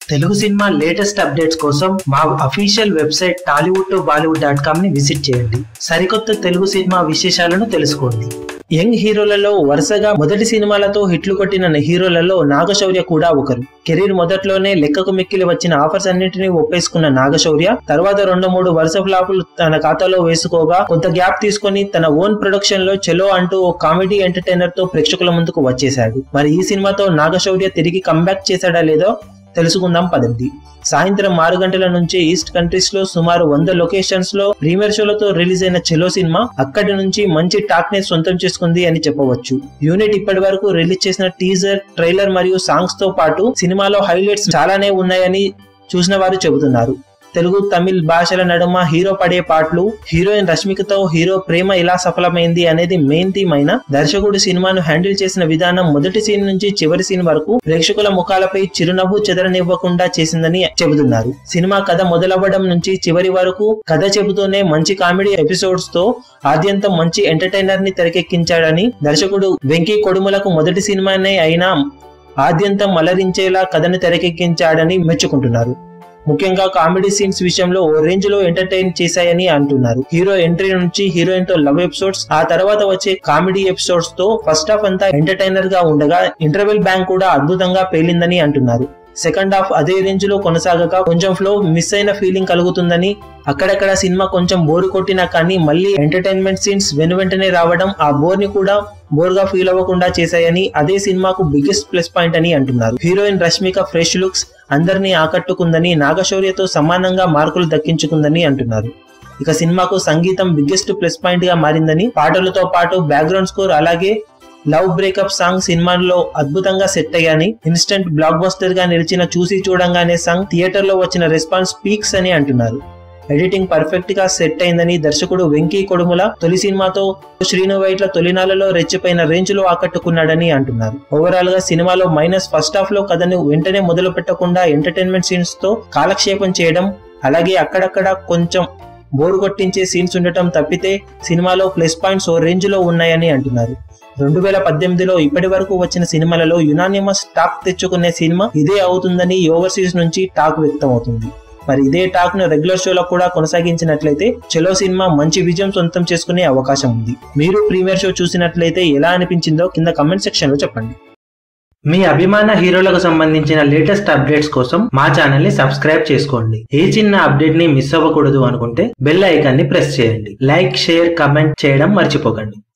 Telugu cinema latest updates కోసం మా official website Tollywood to Bollywood dot com ని విజిట్ చేయండి సరికొత్త తెలుగు సినిమా విశేషాలను తెలుసుకోండి యంగ్ హీరోలలో వరుసగా మొదటి సినిమాలతో హిట్లు కొట్టిన హీరోలలో నాగశౌర్య కూడా ఒకరు కెరీర్ మొదట్లోనే లెక్కకు మిక్కిలి వచ్చిన ఆఫర్స్ అన్నింటినీ ఒప్పేసుకున్న నాగశౌర్య తర్వాత రెండు మూడు వరుస ఫ్లాపులు తన ఖాతాలో వేసుకోగా కొంత గ్యాప్ తీసుకొని తన ఓన్ ప్రొడక్షన్ లో చెలో అంటూ ఓ కామెడీ ఎంటర్టైనర్ తో ప్రేక్షకుల ముందుకు వచ్చేశాడు మరి ఈ సినిమాతో నాగశౌర్య తిరిగి కంబ్యాక్ చేశాడా లేదో తెలుసుకుందాం పదండి సాయంత్రం ఆరు గంటల నుంచి ఈస్ట్ కంట్రీస్ లో సుమారు వంద లొకేషన్స్ లో ప్రీమియర్ షోలతో రిలీజ్ అయిన చెలో సినిమా అక్కడి నుంచి మంచి టాక్ ని సొంతం చేసుకుంది అని చెప్పవచ్చు యూనిట్ ఇప్పటి వరకు రిలీజ్ చేసిన టీజర్ ట్రైలర్ మరియు సాంగ్స్ తో పాటు సినిమాలో హైలైట్స్ చాలానే ఉన్నాయని చూసిన వారు చెబుతున్నారు తెలుగు తమిళ్ భాషల నడుమ హీరో పడే పాటలు హీరోయిన్ రష్మికతో హీరో ప్రేమ ఎలా సఫలమైంది అనేది మెయిన్ థీమ్ అయిన దర్శకుడు సినిమాను హ్యాండిల్ చేసిన విధానం మొదటి సీన్ నుంచి చివరి సీన్ వరకు ప్రేక్షకుల ముఖాలపై చిరునవ్వు చెదరనివ్వకుండా చేసిందని చెబుతున్నారు సినిమా కథ మొదలవ్వడం నుంచి చివరి వరకు కథ చెబుతూనే మంచి కామెడీ ఎపిసోడ్స్ తో ఆద్యంతం మంచి ఎంటర్టైనర్ ని తెరకెక్కించాడని దర్శకుడు వెంకీ కొడుములకు మొదటి సినిమానే అయినా ఆద్యంతం అలరించేలా కథను తెరకెక్కించాడని మెచ్చుకుంటున్నారు ముఖ్యంగా కామెడీ సీన్స్ విషయంలో ఓ రేంజ్ లో ఎంటర్టైన్ చేశాయని అంటున్నారు హీరో ఎంట్రీ నుంచి హీరోయిన్ తో లవ్ ఎపిసోడ్స్ ఆ తర్వాత వచ్చే కామెడీ ఎపిసోడ్స్ తో ఫస్ట్ హాఫ్ అంతా ఎంటర్టైనర్ గా ఉండగా ఇంటర్వెల్ బ్యాంక్ కూడా అద్భుతంగా పేలిందని అంటున్నారు సెకండ్ హాఫ్ అదే రేంజ్ లో కొనసాగక కొంచెం ఫ్లో మిస్ అయిన ఫీలింగ్ కలుగుతుందని అక్కడక్కడ సినిమా కొంచెం బోర్ కొట్టినా కానీ మళ్ళీ ఎంటర్టైన్మెంట్ సీన్స్ వెను వెంటనే రావడం ఆ బోర్ ని కూడా బోర్ గా ఫీల్ అవ్వకుండా చేశాయని అదే సినిమాకు బిగ్గెస్ట్ ప్లస్ పాయింట్ అని అంటున్నారు హీరోయిన్ రష్మిక ఫ్రెష్ లుక్స్ అందరినీ ఆకట్టుకుందని నాగశౌర్యతో సమానంగా మార్కులు దక్కించుకుందని అంటున్నారు ఇక సినిమాకు సంగీతం బిగ్గెస్ట్ ప్లస్ పాయింట్ గా మారిందని పాటలతో పాటు బ్యాక్గ్రౌండ్ స్కోర్ అలాగే లవ్ బ్రేకప్ సాంగ్ సినిమాలో అద్భుతంగా సెట్ అయ్యాని ఇన్స్టెంట్ బ్లాక్ బస్టర్ గా నిలిచిన చూసి చూడంగానే సాంగ్ థియేటర్ లో వచ్చిన రెస్పాన్స్ పీక్స్ అని అంటున్నారు ఎడిటింగ్ పర్ఫెక్ట్ గా సెట్ అయిందని దర్శకుడు వెంకీ కొడుముల తొలి సినిమాతో శ్రీను వైట్ల తొలినాలలో రెచ్చిపోయిన రేంజ్ లో ఆకట్టుకున్నాడని అంటున్నారు ఓవరాల్ గా సినిమాలో మైనస్ ఫస్ట్ హాఫ్ లో కథను వెంటనే మొదలు పెట్టకుండా ఎంటర్టైన్మెంట్ సీన్స్ తో కాలక్షేపం చేయడం అలాగే అక్కడక్కడ కొంచెం బోరు కొట్టించే సీన్స్ ఉండటం తప్పితే సినిమాలో ప్లస్ పాయింట్స్ ఓ రేంజ్ లో ఉన్నాయని అంటున్నారు రెండు వేల పద్దెనిమిదిలో ఇప్పటి వరకు వచ్చిన సినిమాలలో యునానిమస్ టాక్ తెచ్చుకునే సినిమా ఇదే అవుతుందని ఓవర్సీస్ నుంచి టాక్ వ్యక్తం అవుతుంది మరి ఇదే టాక్ ను రెగ్యులర్ షోలో కూడా కొనసాగించినట్లయితే చెలో సినిమా మంచి విజయం సొంతం చేసుకునే అవకాశం ఉంది మీరు ప్రీమియర్ షో చూసినట్లయితే ఎలా అనిపించిందో కింద కమెంట్ సెక్షన్ లో చెప్పండి మీ అభిమాన హీరోలకు సంబంధించిన లేటెస్ట్ అప్డేట్స్ కోసం మా ఛానల్ ని సబ్స్క్రైబ్ చేసుకోండి ఏ చిన్న అప్డేట్ ని మిస్ అవ్వకూడదు అనుకుంటే బెల్ ఐకాన్ ని ప్రెస్ చేయండి లైక్ షేర్ కమెంట్ చేయడం మర్చిపోకండి